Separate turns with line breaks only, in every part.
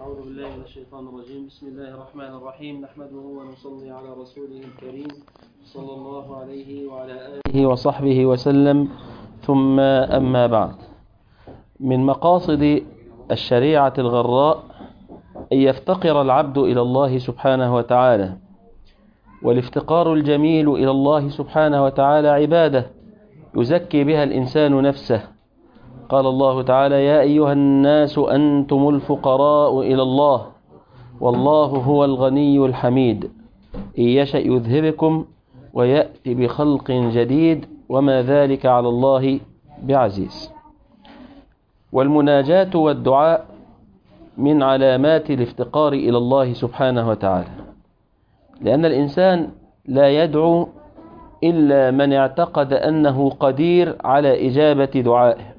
أعوذ بالله من الشيطان الرجيم بسم الله الرحمن الرحيم نحمده ونصلي على رسوله الكريم صلى الله عليه وعلى آله وصحبه وسلم ثم أما بعد من مقاصد الشريعة الغراء أن يفتقر العبد إلى الله سبحانه وتعالى والافتقار الجميل إلى الله سبحانه وتعالى عبادة يزكي بها الإنسان نفسه قال الله تعالى يا أيها الناس أنتم الفقراء إلى الله والله هو الغني الحميد إن يشأ يذهبكم ويأتي بخلق جديد وما ذلك على الله بعزيز والمناجاة والدعاء من علامات الافتقار إلى الله سبحانه وتعالى لأن الإنسان لا يدعو إلا من اعتقد أنه قدير على إجابة دعائه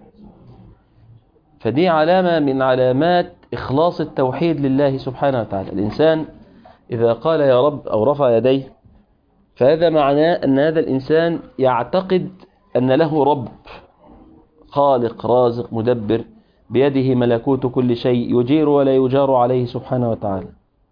فدي علامة من علامات إخلاص التوحيد لله سبحانه وتعالى الإنسان إذا قال يا رب أو رفع يديه فهذا معناه أن هذا الإنسان يعتقد أن له رب خالق رازق مدبر بيده ملكوت كل شيء يجير ولا يجار عليه سبحانه وتعالى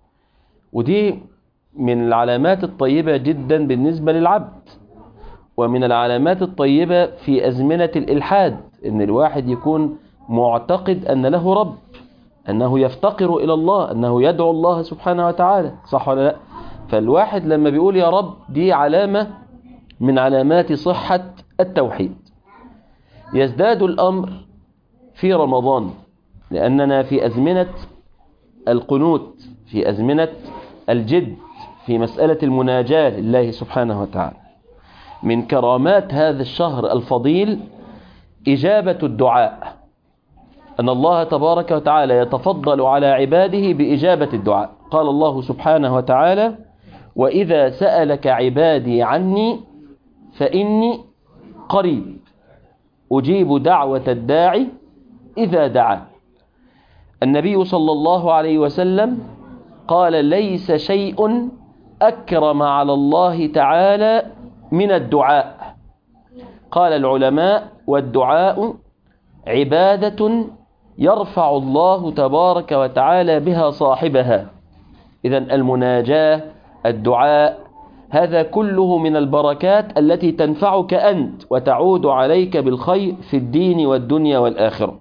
ودي من العلامات الطيبة جدا بالنسبة للعبد ومن العلامات الطيبة في أزمنة الإلحاد أن الواحد يكون معتقد أن له رب أنه يفتقر إلى الله أنه يدعو الله سبحانه وتعالى صح ولا لا فالواحد لما بيقول يا رب دي علامة من علامات صحة التوحيد يزداد الأمر في رمضان لأننا في أزمنة القنوت في أزمنة الجد في مسألة المناجاة لله سبحانه وتعالى من كرامات هذا الشهر الفضيل إجابة الدعاء أن الله تبارك وتعالى يتفضل على عباده بإجابة الدعاء قال الله سبحانه وتعالى وإذا سألك عبادي عني فإني قريب أجيب دعوة الداعي إذا دعا النبي صلى الله عليه وسلم قال ليس شيء أكرم على الله تعالى من الدعاء قال العلماء والدعاء عبادة يرفع الله تبارك وتعالى بها صاحبها إذا المناجاة الدعاء هذا كله من البركات التي تنفعك أنت وتعود عليك بالخير في الدين والدنيا والآخرة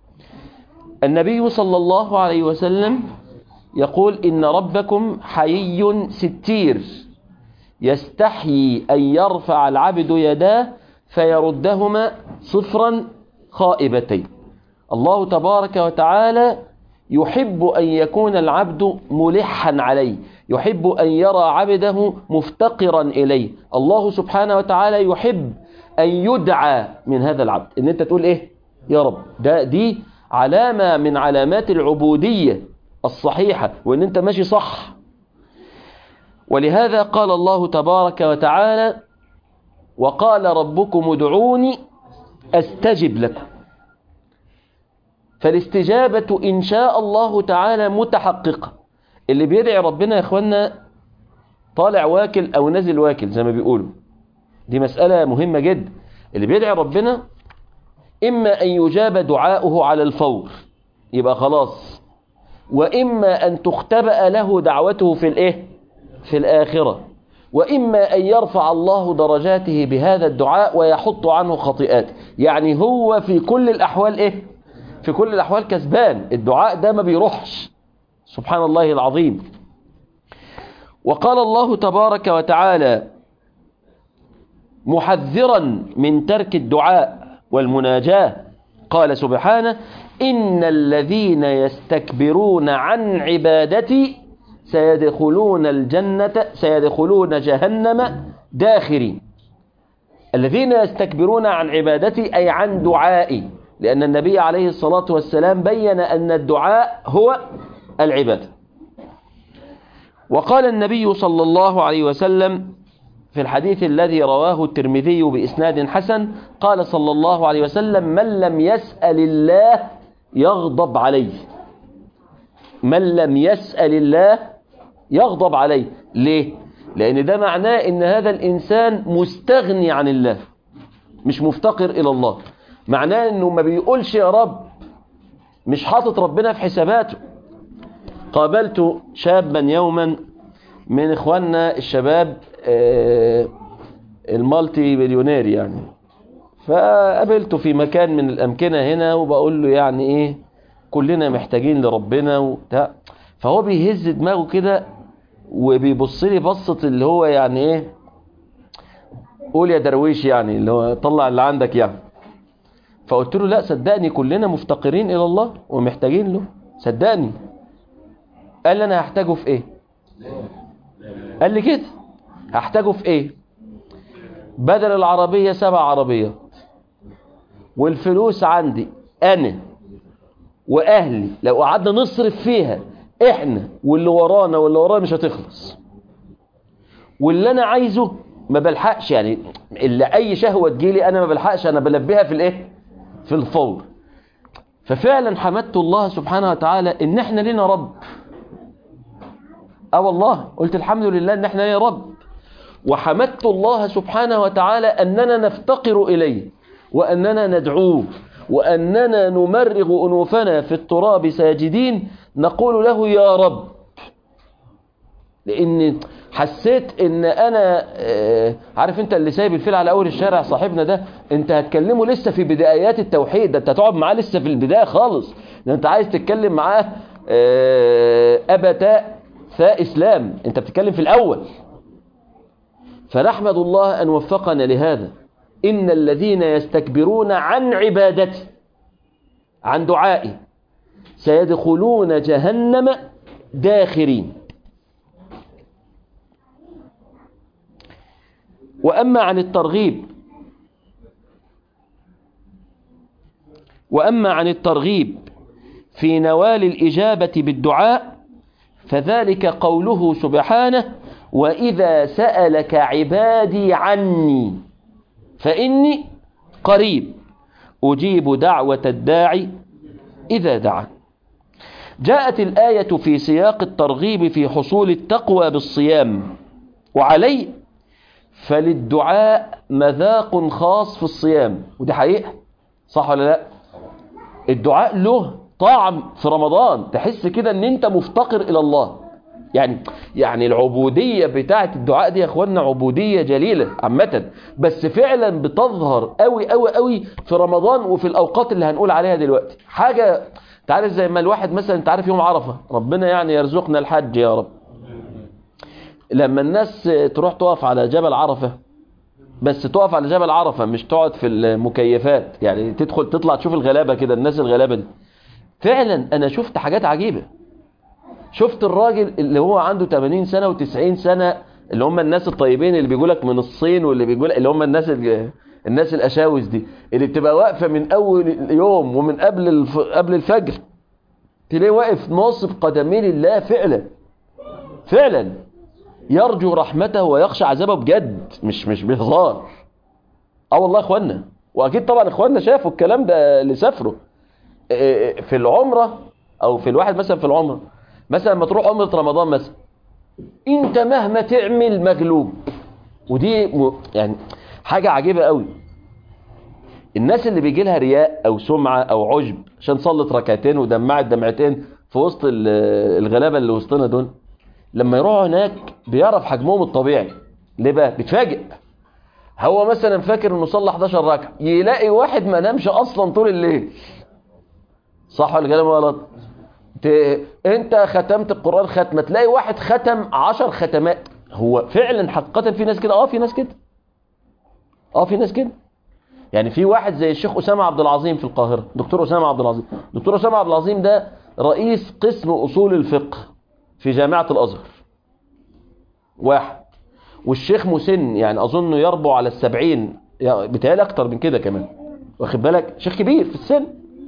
النبي صلى الله عليه وسلم يقول إن ربكم حيي ستير يستحيي أن يرفع العبد يداه فيردهما صفرا خائبتين الله تبارك وتعالى يحب أن يكون العبد ملحا عليه يحب أن يرى عبده مفتقرا إليه الله سبحانه وتعالى يحب أن يدعى من هذا العبد إن أنت تقول إيه يا رب ده دي علامة من علامات العبودية الصحيحة وإن أنت ماشي صح ولهذا قال الله تبارك وتعالى وقال ربكم ادعوني أستجب لكم فالاستجابة إن شاء الله تعالى متحققة اللي بيدعي ربنا يا إخوانا طالع واكل أو نازل واكل زي ما بيقولوا دي مسألة مهمة جدا اللي بيدعي ربنا إما أن يجاب دعاؤه على الفور يبقى خلاص وإما أن تختبأ له دعوته في الإيه في الآخرة وإما أن يرفع الله درجاته بهذا الدعاء ويحط عنه خطيئات يعني هو في كل الأحوال إيه في كل الأحوال كسبان الدعاء ده ما بيروحش سبحان الله العظيم وقال الله تبارك وتعالى محذرا من ترك الدعاء والمناجاة قال سبحانه إن الذين يستكبرون عن عبادتي سيدخلون الجنة سيدخلون جهنم داخرين الذين يستكبرون عن عبادتي أي عن دعائي لأن النبي عليه الصلاة والسلام بين أن الدعاء هو العبادة وقال النبي صلى الله عليه وسلم في الحديث الذي رواه الترمذي بإسناد حسن قال صلى الله عليه وسلم من لم يسأل الله يغضب عليه من لم يسأل الله يغضب عليه ليه؟ لأن ده معناه إن هذا الإنسان مستغني عن الله مش مفتقر إلى الله معناه إنه ما بيقولش يا رب مش حاطط ربنا في حساباته قابلت شابا يوما من اخواننا الشباب آه، المالتي مليونير يعني فقابلته في مكان من الامكنه هنا وبقول له يعني ايه كلنا محتاجين لربنا وبتاع فهو بيهز دماغه كده وبيبص لي بصه اللي هو يعني ايه قول يا درويش يعني اللي هو طلع اللي عندك يعني فقلت له لا صدقني كلنا مفتقرين الى الله ومحتاجين له صدقني قال لي انا هحتاجه في ايه قال لي كده هحتاجه في ايه بدل العربية سبع عربيات والفلوس عندي انا واهلي لو قعدنا نصرف فيها احنا واللي ورانا واللي ورانا مش هتخلص واللي انا عايزه ما بلحقش يعني اللي اي شهوة تجيلي انا ما بلحقش انا بلبيها في الايه في الفور ففعلا حمدت الله سبحانه وتعالى ان احنا لنا رب اه والله قلت الحمد لله ان احنا لنا رب وحمدت الله سبحانه وتعالى اننا نفتقر اليه واننا ندعوه واننا نمرغ انوفنا في التراب ساجدين نقول له يا رب لان حسيت ان انا آه، عارف انت اللي سايب الفيل على اول الشارع صاحبنا ده انت هتكلمه لسه في بدايات التوحيد ده انت هتقعد معاه لسه في البدايه خالص ده انت عايز تتكلم معاه آه، ابتاء ثاء اسلام انت بتتكلم في الاول فنحمد الله ان وفقنا لهذا ان الذين يستكبرون عن عبادتي عن دعائي سيدخلون جهنم داخرين وأما عن الترغيب وأما عن الترغيب في نوال الإجابة بالدعاء فذلك قوله سبحانه وإذا سألك عبادي عني فإني قريب أجيب دعوة الداعي إذا دعا جاءت الآية في سياق الترغيب في حصول التقوى بالصيام وعليه فللدعاء مذاق خاص في الصيام ودي حقيقة صح ولا لا الدعاء له طعم في رمضان تحس كده ان انت مفتقر الى الله يعني يعني العبودية بتاعة الدعاء دي يا اخوانا عبودية جليلة عامة بس فعلا بتظهر قوي قوي قوي في رمضان وفي الاوقات اللي هنقول عليها دلوقتي حاجة تعرف زي ما الواحد مثلا انت عارف يوم عرفة ربنا يعني يرزقنا الحج يا رب لما الناس تروح تقف على جبل عرفة بس تقف على جبل عرفة مش تقعد في المكيفات يعني تدخل تطلع تشوف الغلابة كده الناس الغلابة دي فعلا انا شفت حاجات عجيبة شفت الراجل اللي هو عنده 80 سنة و90 سنة اللي هم الناس الطيبين اللي بيقولك من الصين واللي بيقول اللي هم الناس الج... الناس الاشاوس دي اللي بتبقى واقفة من اول يوم ومن قبل الف... قبل الفجر تلاقيه واقف ناصب قدمي لله فعلا فعلا يرجو رحمته ويخشى عذابه بجد مش مش بهزار اه والله يا اخوانا واكيد طبعا اخواننا شافوا الكلام ده اللي سافروا إيه في العمرة او في الواحد مثلا في العمرة مثلا لما تروح عمرة رمضان مثلا انت مهما تعمل مغلوب ودي م... يعني حاجة عجيبة قوي الناس اللي بيجي لها رياء او سمعة او عجب عشان صلت ركعتين ودمعت دمعتين في وسط الغلابة اللي وسطنا دول لما يروحوا هناك بيعرف حجمهم الطبيعي ليه بقى بيتفاجئ هو مثلا فاكر انه صلى 11 ركعه يلاقي واحد ما نامش اصلا طول الليل صح ولا كلام غلط ت... انت ختمت القران ختمه تلاقي واحد ختم 10 ختمات هو فعلا حقيقه في ناس كده اه في ناس كده اه في ناس كده يعني في واحد زي الشيخ اسامه عبد العظيم في القاهره دكتور اسامه عبد العظيم دكتور اسامه عبد العظيم ده رئيس قسم اصول الفقه في جامعة الأزهر واحد والشيخ مسن يعني أظنه يربو على السبعين يعني بتهيألي أكتر من كده كمان واخد بالك شيخ كبير في السن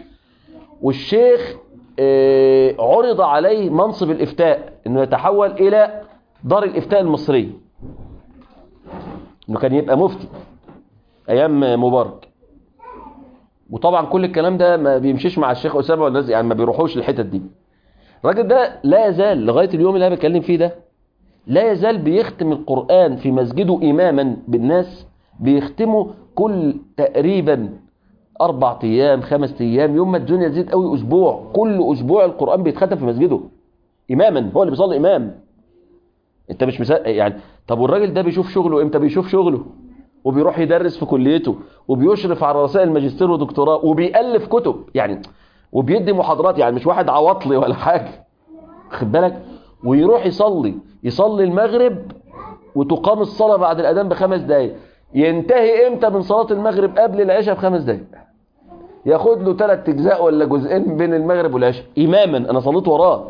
والشيخ آه عرض عليه منصب الإفتاء إنه يتحول إلى دار الإفتاء المصرية إنه كان يبقى مفتي أيام مبارك وطبعا كل الكلام ده ما بيمشيش مع الشيخ أسامة والناس يعني ما بيروحوش الحتت دي الراجل ده لا يزال لغاية اليوم اللي انا بتكلم فيه ده لا يزال بيختم القرآن في مسجده إماما بالناس بيختمه كل تقريبا أربع أيام خمس أيام يوم ما الدنيا تزيد قوي أسبوع كل أسبوع القرآن بيتختم في مسجده إماما هو اللي بيصلي إمام أنت مش مسا... يعني طب والراجل ده بيشوف شغله إمتى بيشوف شغله وبيروح يدرس في كليته وبيشرف على رسائل ماجستير ودكتوراه وبيألف كتب يعني وبيدي محاضرات يعني مش واحد عواطلي ولا حاجة خد بالك ويروح يصلي يصلي المغرب وتقام الصلاة بعد الأذان بخمس دقايق ينتهي امتى من صلاة المغرب قبل العشاء بخمس دقايق ياخد له ثلاث اجزاء ولا جزئين بين المغرب والعشاء اماما انا صليت وراه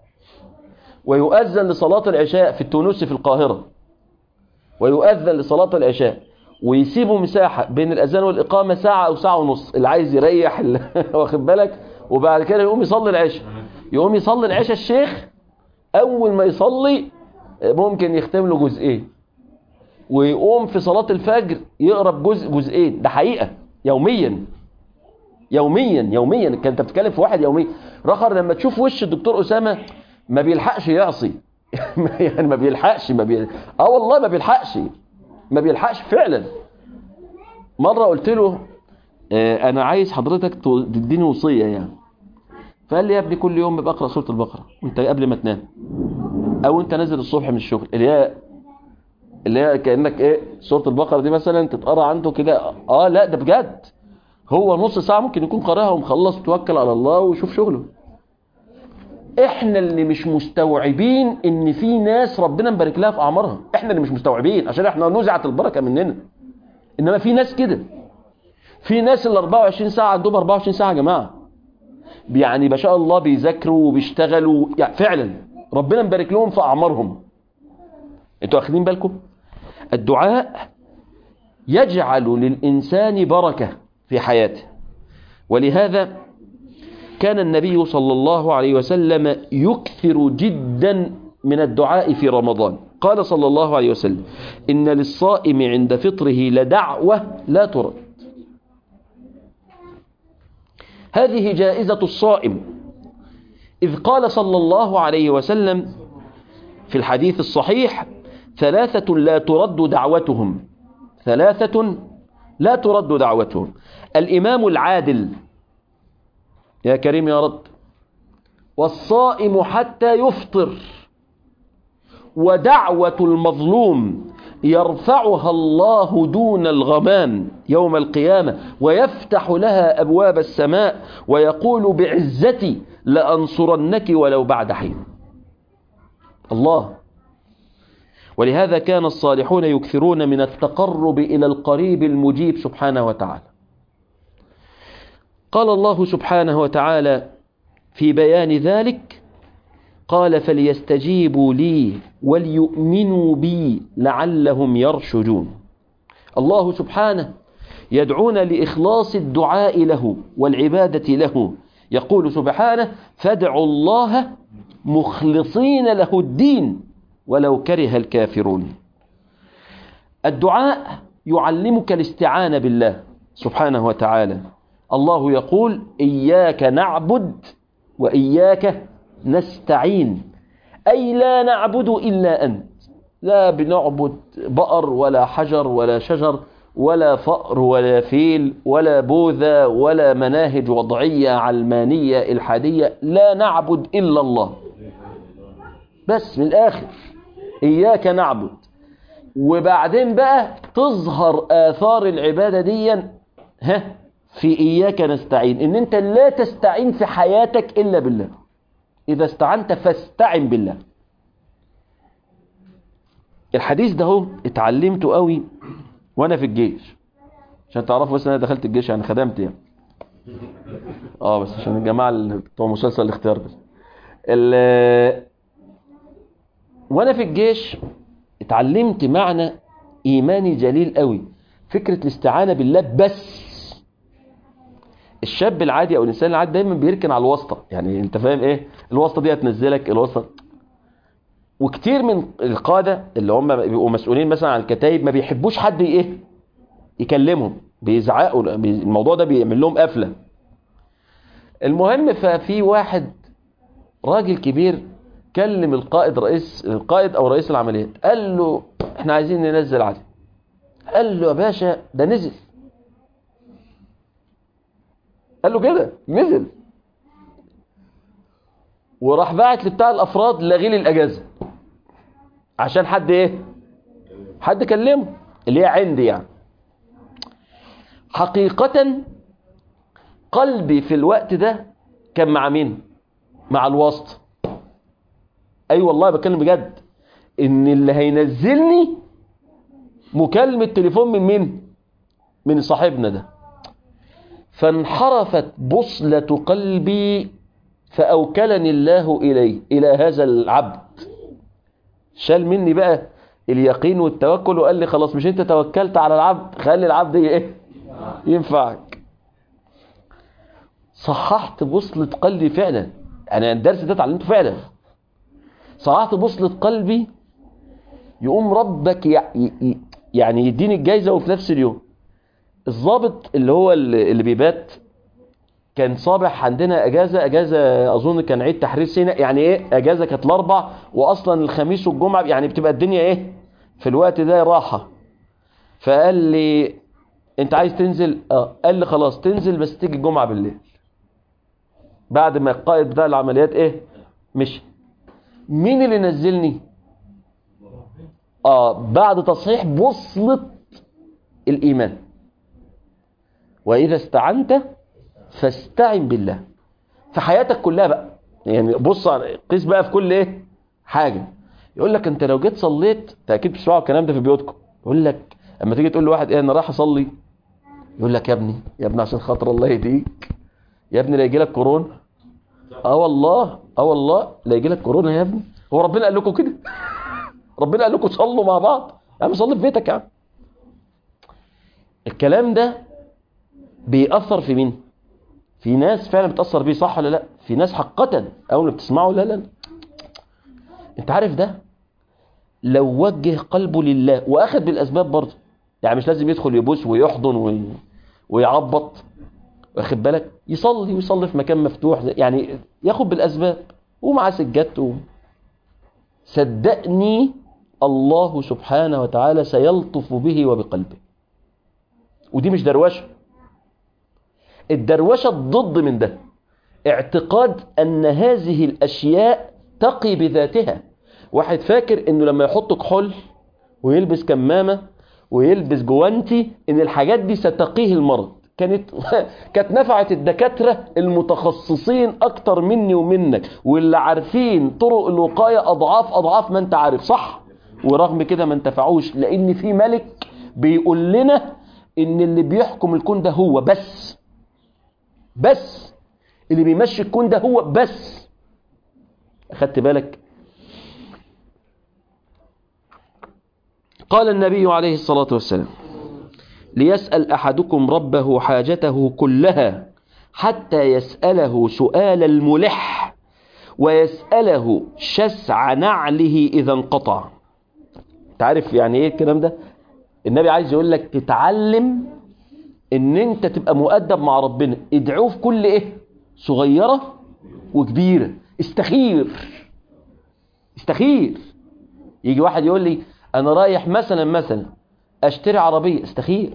ويؤذن لصلاة العشاء في التونسي في القاهرة ويؤذن لصلاة العشاء ويسيبوا مساحة بين الأذان والإقامة ساعة أو ساعة ونص اللي عايز يريح واخد بالك وبعد كده يقوم يصلي العشاء يقوم يصلي العشاء الشيخ أول ما يصلي ممكن يختم له جزئين ويقوم في صلاة الفجر يقرأ جزء جزئين ده حقيقة يوميا يوميا يوميا كان انت بتتكلم في واحد يوميا رخر لما تشوف وش الدكتور أسامة ما بيلحقش يعصي يعني ما بيلحقش ما بي... اه والله ما بيلحقش ما بيلحقش فعلا مرة قلت له اه انا عايز حضرتك تديني وصية يعني فقال لي يا ابني كل يوم بقرأ سورة البقرة وانت قبل ما تنام او انت نازل الصبح من الشغل اللي هي اللي هي كأنك ايه سورة البقرة دي مثلا تتقرأ عنده كده اه لا ده بجد هو نص ساعة ممكن يكون قراها ومخلص وتوكل على الله ويشوف شغله احنا اللي مش مستوعبين ان في ناس ربنا مبارك لها في اعمارها احنا اللي مش مستوعبين عشان احنا نزعت البركة مننا انما في ناس كده في ناس ال 24 ساعة عندهم 24 ساعة يا جماعة يعني ما شاء الله بيذاكروا وبيشتغلوا يعني فعلا ربنا مبارك لهم في اعمارهم انتوا واخدين بالكم الدعاء يجعل للإنسان بركة في حياته ولهذا كان النبي صلى الله عليه وسلم يكثر جدا من الدعاء في رمضان قال صلى الله عليه وسلم إن للصائم عند فطره لدعوة لا ترد هذه جائزة الصائم إذ قال صلى الله عليه وسلم في الحديث الصحيح ثلاثة لا ترد دعوتهم ثلاثة لا ترد دعوتهم الإمام العادل يا كريم يا رب والصائم حتى يفطر ودعوة المظلوم يرفعها الله دون الغمام يوم القيامة ويفتح لها أبواب السماء ويقول بعزتي لأنصرنك ولو بعد حين الله ولهذا كان الصالحون يكثرون من التقرب إلى القريب المجيب سبحانه وتعالى قال الله سبحانه وتعالى في بيان ذلك قال فليستجيبوا لي وليؤمنوا بي لعلهم يرشدون الله سبحانه يدعون لإخلاص الدعاء له والعبادة له يقول سبحانه فادعوا الله مخلصين له الدين ولو كره الكافرون الدعاء يعلمك الاستعانة بالله سبحانه وتعالى الله يقول إياك نعبد وإياك نستعين أي لا نعبد إلا أنت لا بنعبد بقر ولا حجر ولا شجر ولا فأر ولا فيل ولا بوذا ولا مناهج وضعية علمانية إلحادية لا نعبد إلا الله بس من الآخر إياك نعبد وبعدين بقى تظهر آثار العبادة دي ها في إياك نستعين إن أنت لا تستعين في حياتك إلا بالله إذا استعنت فاستعن بالله الحديث ده هو اتعلمته قوي وانا في الجيش عشان تعرفوا بس انا دخلت الجيش يعني خدمت يعني اه بس عشان الجماعه اللي بتوع مسلسل الاختيار بس ال وانا في الجيش اتعلمت معنى ايماني جليل قوي فكره الاستعانه بالله بس الشاب العادي او الانسان العادي دايما بيركن على الواسطه يعني انت فاهم ايه الواسطه دي هتنزلك الواسطه وكتير من القادة اللي هم بيبقوا مسؤولين مثلا عن الكتايب ما بيحبوش حد ايه يكلمهم بيزعقوا الموضوع ده بيعمل لهم قفلة المهم ففي واحد راجل كبير كلم القائد رئيس القائد او رئيس العمليات قال له احنا عايزين ننزل علي قال له يا باشا ده نزل قال له كده نزل وراح باعت لبتاع الافراد لغي لي الاجازه عشان حد ايه حد كلمه اللي هي عندي يعني حقيقة قلبي في الوقت ده كان مع مين مع الواسطة اي أيوة والله بتكلم بجد ان اللي هينزلني مكالمة تليفون من مين من صاحبنا ده فانحرفت بصلة قلبي فأوكلني الله إليه إلى هذا العبد شال مني بقى اليقين والتوكل وقال لي خلاص مش انت توكلت على العبد خلي العبد ايه ينفعك صححت بوصلة قلبي فعلا انا الدرس ده اتعلمته فعلا صححت بوصلة قلبي يقوم ربك يعني يديني الجايزة وفي نفس اليوم الضابط اللي هو اللي بيبات كان صابح عندنا اجازة اجازة اظن كان عيد تحرير سيناء يعني ايه اجازة كانت الاربع واصلا الخميس والجمعة يعني بتبقى الدنيا ايه في الوقت ده راحة فقال لي انت عايز تنزل اه قال لي خلاص تنزل بس تيجي الجمعة بالليل بعد ما القائد بتاع العمليات ايه مشي مين اللي نزلني اه بعد تصحيح بوصلة الايمان واذا استعنت فاستعن بالله في حياتك كلها بقى يعني بص قيس بقى في كل ايه حاجة يقول لك انت لو جيت صليت تأكيد بتسمعوا الكلام ده في بيوتكم يقول لك اما تيجي تقول لواحد ايه انا رايح اصلي يقول لك يا ابني يا ابني عشان خاطر الله يهديك يا ابني لا يجي لك كورونا اه والله اه والله لا يجي لك كورونا يا ابني هو ربنا قال لكم كده ربنا قال لكم صلوا مع بعض يا عم صلي في بيتك يا عم الكلام ده بيأثر في مين في ناس فعلا بتأثر بيه صح ولا لا في ناس حقا اول ما بتسمعه لا لا انت عارف ده لو وجه قلبه لله واخد بالاسباب برضه يعني مش لازم يدخل يبوس ويحضن وي... ويعبط واخد بالك يصلي ويصلي في مكان مفتوح يعني ياخد بالاسباب ومع سجادته صدقني الله سبحانه وتعالى سيلطف به وبقلبه ودي مش دروشه الدروشه الضد من ده اعتقاد ان هذه الاشياء تقي بذاتها واحد فاكر انه لما يحط كحول ويلبس كمامة ويلبس جوانتي ان الحاجات دي ستقيه المرض كانت كانت نفعت الدكاترة المتخصصين اكتر مني ومنك واللي عارفين طرق الوقاية اضعاف اضعاف ما انت عارف صح ورغم كده ما انتفعوش لان في ملك بيقول لنا ان اللي بيحكم الكون ده هو بس بس اللي بيمشي الكون ده هو بس اخدت بالك قال النبي عليه الصلاة والسلام ليسأل أحدكم ربه حاجته كلها حتى يسأله سؤال الملح ويسأله شسع نعله إذا انقطع تعرف يعني ايه الكلام ده النبي عايز يقول لك تتعلم ان انت تبقى مؤدب مع ربنا ادعوه في كل ايه صغيرة وكبيرة استخير استخير يجي واحد يقول لي انا رايح مثلا مثلا اشتري عربية استخير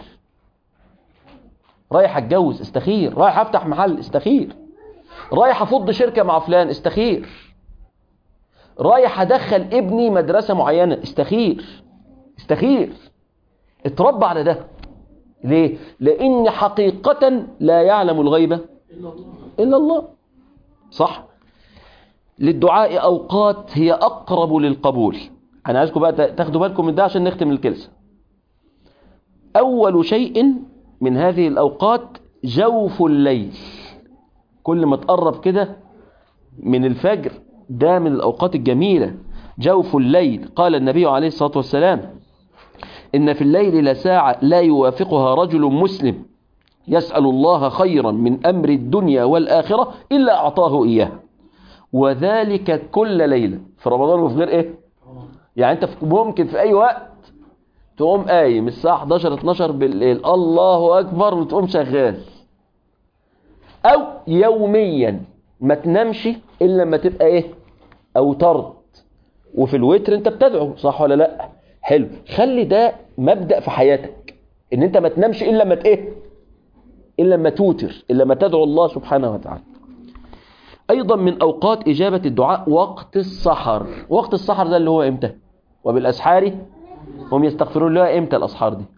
رايح اتجوز استخير رايح افتح محل استخير رايح افض شركة مع فلان استخير رايح ادخل ابني مدرسة معينة استخير استخير اتربى على ده ليه لان حقيقة لا يعلم الغيبة الا الله صح للدعاء اوقات هي اقرب للقبول انا عايزكم بقى تاخدوا بالكم من ده عشان نختم الكلسة اول شيء من هذه الاوقات جوف الليل كل ما تقرب كده من الفجر ده من الاوقات الجميلة جوف الليل قال النبي عليه الصلاة والسلام إن في الليل لساعة لا يوافقها رجل مسلم يسأل الله خيرا من أمر الدنيا والآخرة إلا أعطاه إياه وذلك كل ليلة في رمضان وفي غير إيه يعني أنت ممكن في أي وقت تقوم قايم الساعة 11-12 بالليل الله أكبر وتقوم شغال أو يوميا ما تنامش إلا لما تبقى إيه أوترت وفي الوتر أنت بتدعو صح ولا لأ حلو خلي ده مبدأ في حياتك ان انت ما تنامش الا لما ايه الا لما توتر الا لما تدعو الله سبحانه وتعالى أيضا من أوقات إجابة الدعاء وقت السحر وقت السحر ده اللي هو إمتى وبالأسحار هم يستغفرون الله إمتى الأسحار دي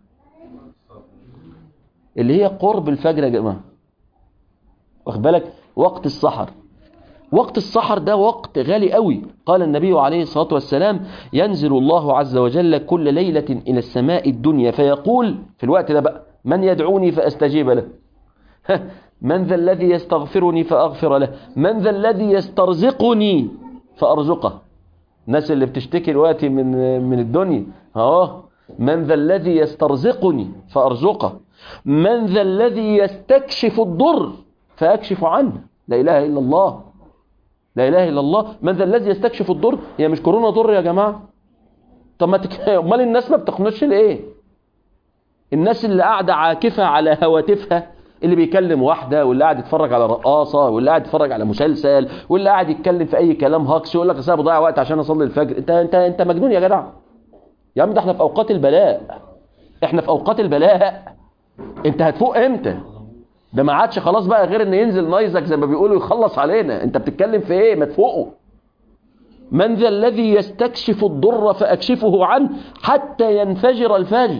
اللي هي قرب الفجر يا جماعة واخد بالك وقت السحر وقت السحر ده وقت غالي قوي قال النبي عليه الصلاة والسلام ينزل الله عز وجل كل ليلة إلى السماء الدنيا فيقول في الوقت ده بقى من يدعوني فأستجيب له من ذا الذي يستغفرني فأغفر له من ذا الذي يسترزقني فأرزقه الناس اللي بتشتكي الوقت من من الدنيا اه من ذا الذي يسترزقني فأرزقه من ذا الذي يستكشف الضر فأكشف عنه لا إله إلا الله لا إله إلا الله من ذا الذي يستكشف الضر هي مش كورونا ضر يا جماعة طب ما تك... امال الناس ما بتقنطش ليه الناس اللي قاعدة عاكفة على هواتفها اللي بيكلم واحدة واللي قاعد يتفرج على رقاصة واللي قاعد يتفرج على مسلسل واللي قاعد يتكلم في أي كلام هاكس يقول لك أنا بضيع وقت عشان أصلي الفجر أنت أنت أنت مجنون يا جدع يا عم ده احنا في أوقات البلاء احنا في أوقات البلاء أنت هتفوق إمتى ده ما عادش خلاص بقى غير ان ينزل نايزك زي ما بيقولوا يخلص علينا انت بتتكلم في ايه ما تفوقه من ذا الذي يستكشف الضر فاكشفه عنه حتى ينفجر الفجر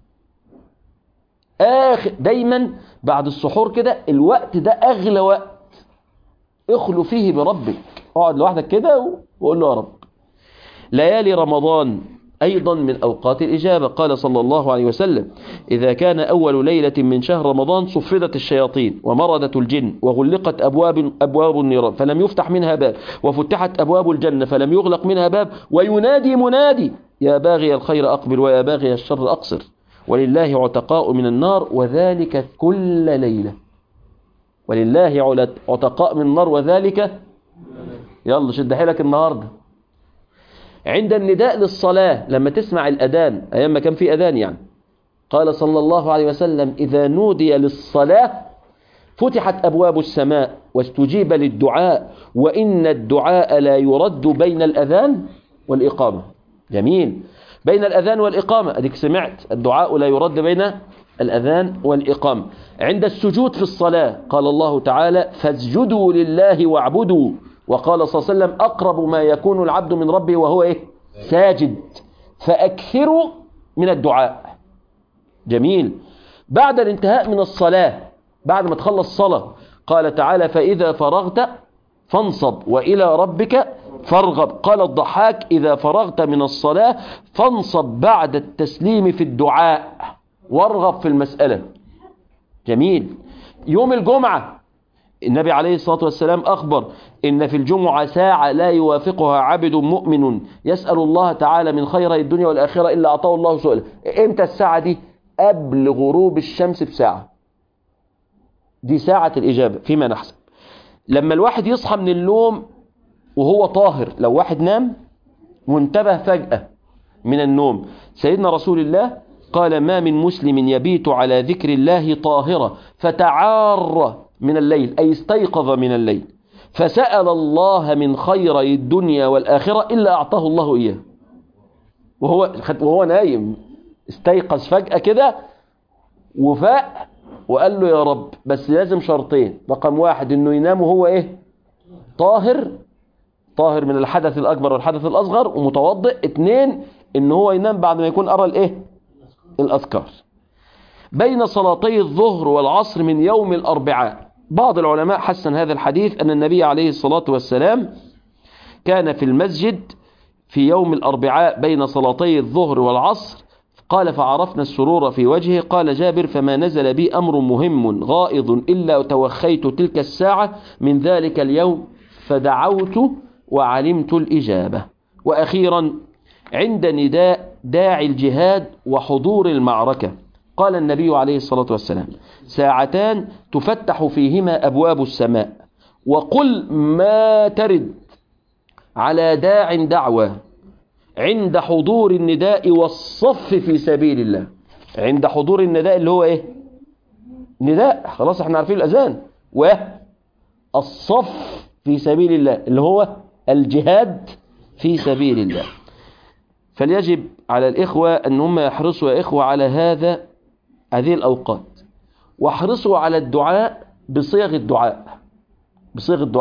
اخر دايما بعد السحور كده الوقت ده اغلى وقت اخلو فيه بربك اقعد لوحدك كده وقول له يا رب ليالي رمضان أيضا من أوقات الإجابة قال صلى الله عليه وسلم إذا كان أول ليلة من شهر رمضان صفدت الشياطين ومردت الجن وغلقت أبواب, أبواب النيران فلم يفتح منها باب وفتحت أبواب الجنة فلم يغلق منها باب وينادي منادي يا باغي الخير أقبل ويا باغي الشر أقصر ولله عتقاء من النار وذلك كل ليلة ولله عتقاء من النار وذلك يلا شد حيلك النهارده عند النداء للصلاة لما تسمع الأذان أيام ما كان في أذان يعني قال صلى الله عليه وسلم إذا نودي للصلاة فتحت أبواب السماء واستجيب للدعاء وإن الدعاء لا يرد بين الأذان والإقامة جميل بين الأذان والإقامة أديك سمعت الدعاء لا يرد بين الأذان والإقامة عند السجود في الصلاة قال الله تعالى فاسجدوا لله واعبدوا وقال صلى الله عليه وسلم أقرب ما يكون العبد من ربه وهو إيه؟ ساجد فأكثروا من الدعاء جميل بعد الانتهاء من الصلاة بعد ما تخلص صلاة قال تعالى فإذا فرغت فانصب وإلى ربك فارغب قال الضحاك إذا فرغت من الصلاة فانصب بعد التسليم في الدعاء وارغب في المسألة جميل يوم الجمعة النبي عليه الصلاة والسلام أخبر إن في الجمعة ساعة لا يوافقها عبد مؤمن يسأل الله تعالى من خير الدنيا والآخرة إلا أعطاه الله سؤال إمتى الساعة دي قبل غروب الشمس بساعة دي ساعة الإجابة فيما نحسب لما الواحد يصحى من النوم وهو طاهر لو واحد نام وانتبه فجأة من النوم سيدنا رسول الله قال ما من مسلم يبيت على ذكر الله طاهرة فتعار من الليل أي استيقظ من الليل فسأل الله من خير الدنيا والآخرة إلا أعطاه الله إياه وهو, وهو نايم استيقظ فجأة كده وفاق وقال له يا رب بس لازم شرطين رقم واحد انه ينام وهو ايه طاهر طاهر من الحدث الأكبر والحدث الأصغر ومتوضئ اتنين ان هو ينام بعد ما يكون أرى الايه الأذكار بين صلاتي الظهر والعصر من يوم الأربعاء بعض العلماء حسن هذا الحديث أن النبي عليه الصلاة والسلام كان في المسجد في يوم الأربعاء بين صلاتي الظهر والعصر قال فعرفنا السرور في وجهه قال جابر فما نزل بي أمر مهم غائض إلا توخيت تلك الساعة من ذلك اليوم فدعوت وعلمت الإجابة وأخيرا عند نداء داعي الجهاد وحضور المعركة قال النبي عليه الصلاة والسلام ساعتان تفتح فيهما أبواب السماء وقل ما ترد على داع دعوة عند حضور النداء والصف في سبيل الله عند حضور النداء اللي هو ايه نداء خلاص احنا عارفين الأذان والصف في سبيل الله اللي هو الجهاد في سبيل الله فليجب على الإخوة أن هم يحرصوا يا إخوة على هذا هذه الأوقات واحرصوا على الدعاء بصيغ الدعاء بصيغ الدعاء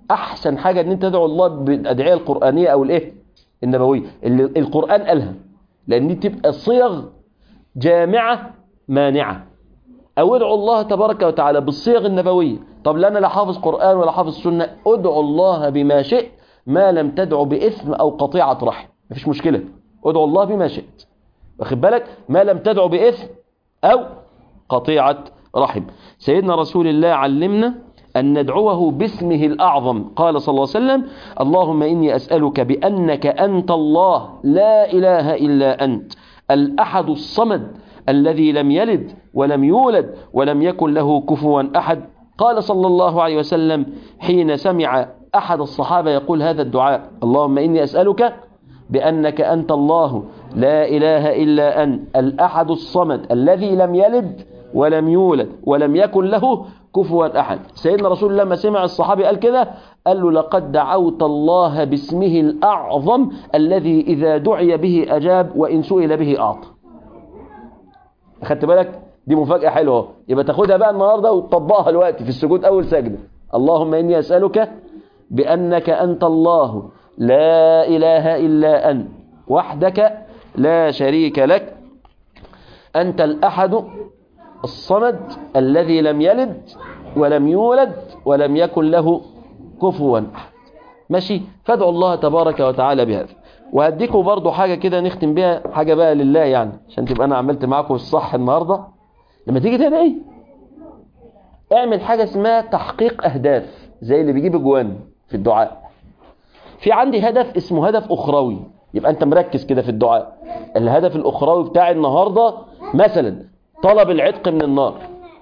احسن حاجه ان انت تدعو الله بالادعيه القرانيه او الايه النبويه اللي القران قالها لان دي تبقى صيغ جامعه مانعه او ادعو الله تبارك وتعالى بالصيغ النبويه طب لا انا لا حافظ قران ولا حافظ سنه ادعو الله بما شئت ما لم تدعو باثم او قطيعه رحم مفيش مشكله ادعو الله بما شئت واخد بالك ما لم تدعو باثم او قطيعه رحم سيدنا رسول الله علمنا أن ندعوه باسمه الأعظم قال صلى الله عليه وسلم اللهم إني أسألك بأنك أنت الله لا إله إلا أنت الأحد الصمد الذي لم يلد ولم يولد ولم يكن له كفوا أحد قال صلى الله عليه وسلم حين سمع أحد الصحابة يقول هذا الدعاء اللهم إني أسألك بأنك أنت الله لا إله إلا أنت الأحد الصمد الذي لم يلد ولم يولد ولم يكن له كفوا أحد سيدنا رسول الله لما سمع الصحابي قال كده قال له لقد دعوت الله باسمه الأعظم الذي إذا دعي به أجاب وإن سئل به أعطى أخدت بالك دي مفاجأة حلوة يبقى تاخدها بقى النهاردة وتطبقها الوقت في السجود أول سجدة اللهم إني أسألك بأنك أنت الله لا إله إلا أنت وحدك لا شريك لك أنت الأحد الصمد الذي لم يلد ولم يولد ولم يكن له كفوا أحد ماشي فادعوا الله تبارك وتعالى بهذا وهديكم برضو حاجة كده نختم بيها حاجة بقى لله يعني عشان تبقى أنا عملت معاكم الصح النهاردة لما تيجي تدعي اعمل حاجة اسمها تحقيق أهداف زي اللي بيجيب جوان في الدعاء في عندي هدف اسمه هدف أخروي يبقى أنت مركز كده في الدعاء الهدف الأخروي بتاعي النهاردة مثلا طلب العتق من النار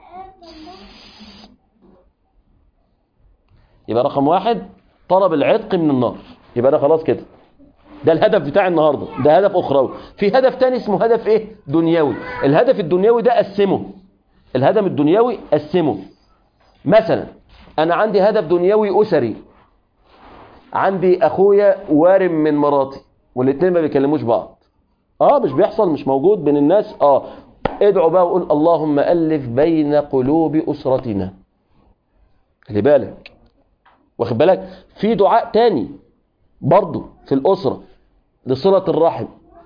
يبقى رقم واحد طلب العتق من النار يبقى ده خلاص كده ده الهدف بتاع النهاردة ده هدف أخروي في هدف تاني اسمه هدف ايه دنيوي الهدف الدنيوي ده قسمه الهدف الدنيوي قسمه مثلا أنا عندي هدف دنيوي أسري عندي أخويا وارم من مراتي والاتنين ما بيكلموش بعض اه مش بيحصل مش موجود بين الناس اه ادعوا بقى وقول اللهم ألف بين قلوب أسرتنا خلي بالك واخد بالك في دعاء تاني برضو في الأسرة لصلة الرحم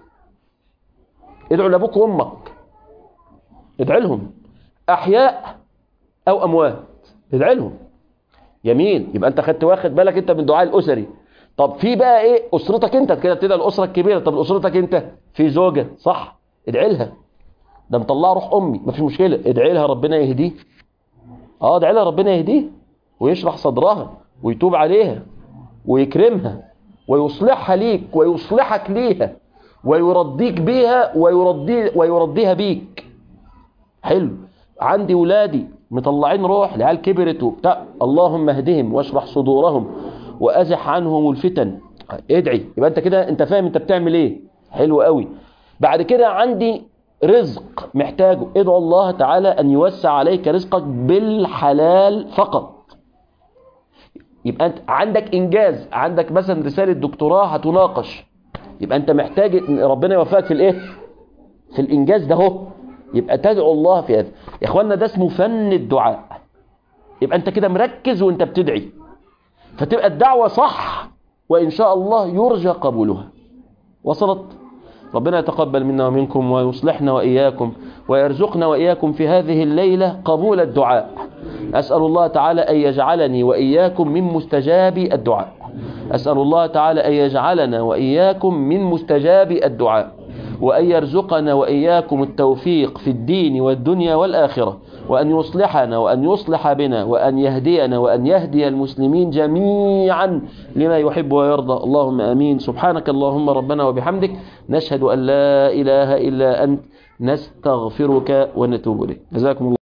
ادعوا لأبوك وأمك ادعي لهم أحياء أو أموات ادعي لهم يمين يبقى أنت خدت واخد بالك أنت من الدعاء الأسري طب في بقى إيه أسرتك أنت كده بتدعي الأسرة الكبيرة طب أسرتك أنت في زوجة صح ادعي لها ده مطلع روح امي مفيش مشكله ادعي لها ربنا يهديه اه ادعي لها ربنا يهديه ويشرح صدرها ويتوب عليها ويكرمها ويصلحها ليك ويصلحك ليها ويرضيك بيها ويرضي ويرضيها بيك حلو عندي ولادي مطلعين روح العيال كبرت وبتاع اللهم اهدهم واشرح صدورهم وازح عنهم الفتن ادعي يبقى انت كده انت فاهم انت بتعمل ايه حلو قوي بعد كده عندي رزق محتاجه ادعو الله تعالى أن يوسع عليك رزقك بالحلال فقط يبقى أنت عندك إنجاز عندك مثلا رسالة دكتوراه هتناقش يبقى أنت محتاج ربنا يوفقك في الإيه في الإنجاز ده هو يبقى تدعو الله في هذا يا إخواننا ده اسمه فن الدعاء يبقى أنت كده مركز وأنت بتدعي فتبقى الدعوة صح وإن شاء الله يرجى قبولها وصلت ربنا يتقبل منا ومنكم ويصلحنا وإياكم ويرزقنا وإياكم في هذه الليلة قبول الدعاء أسأل الله تعالى أن يجعلني وإياكم من مستجاب الدعاء أسأل الله تعالى أن يجعلنا وإياكم من مستجاب الدعاء وأن يرزقنا وإياكم التوفيق في الدين والدنيا والآخرة وأن يصلحنا وأن يصلح بنا وأن يهدينا وأن يهدي المسلمين جميعا لما يحب ويرضى اللهم آمين سبحانك اللهم ربنا وبحمدك نشهد أن لا إله إلا أنت نستغفرك ونتوب إليك جزاكم الله